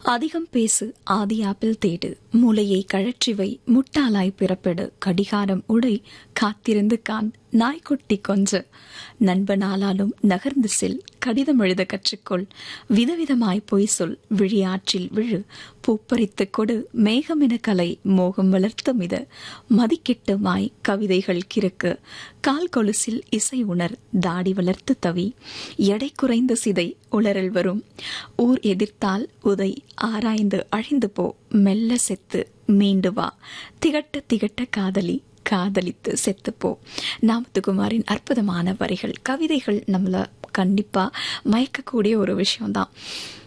அதிகம் பேசு ஆதி ஆப்பிள் தேடு மூளையை கழற்றிவை முட்டாளாய் பிறப்பெடு கடிகாரம் உடை காத்திருந்து கான் நாய்க்குட்டி கொஞ்ச நண்பனாலாலும் நகர்ந்து செல் கடிதம் எழுத கற்றுக்கொள் விதவிதமாய் பொய் சொல் விழியாற்றில் விழு பூப்பறித்து கொடு மேகமென கலை மோகம் வளர்த்த மித மதிக்கெட்டு மாய் கவிதைகள் கிறுக்கு கால் கொலுசில் இசை உணர் தாடி வளர்த்து தவி எடை குறைந்த சிதை உளறல் வரும் ஊர் எதிர்த்தால் உதை ஆராய்ந்து அழிந்து போ மெல்ல செத்து மீண்டு வா திகட்ட திகட்ட காதலி காதலித்து செத்துப்போ நாமத்துக்குமாரின் அற்புதமான வரிகள் கவிதைகள் நம்மள கண்டிப்பா மயக்கக்கூடிய ஒரு விஷயம்தான்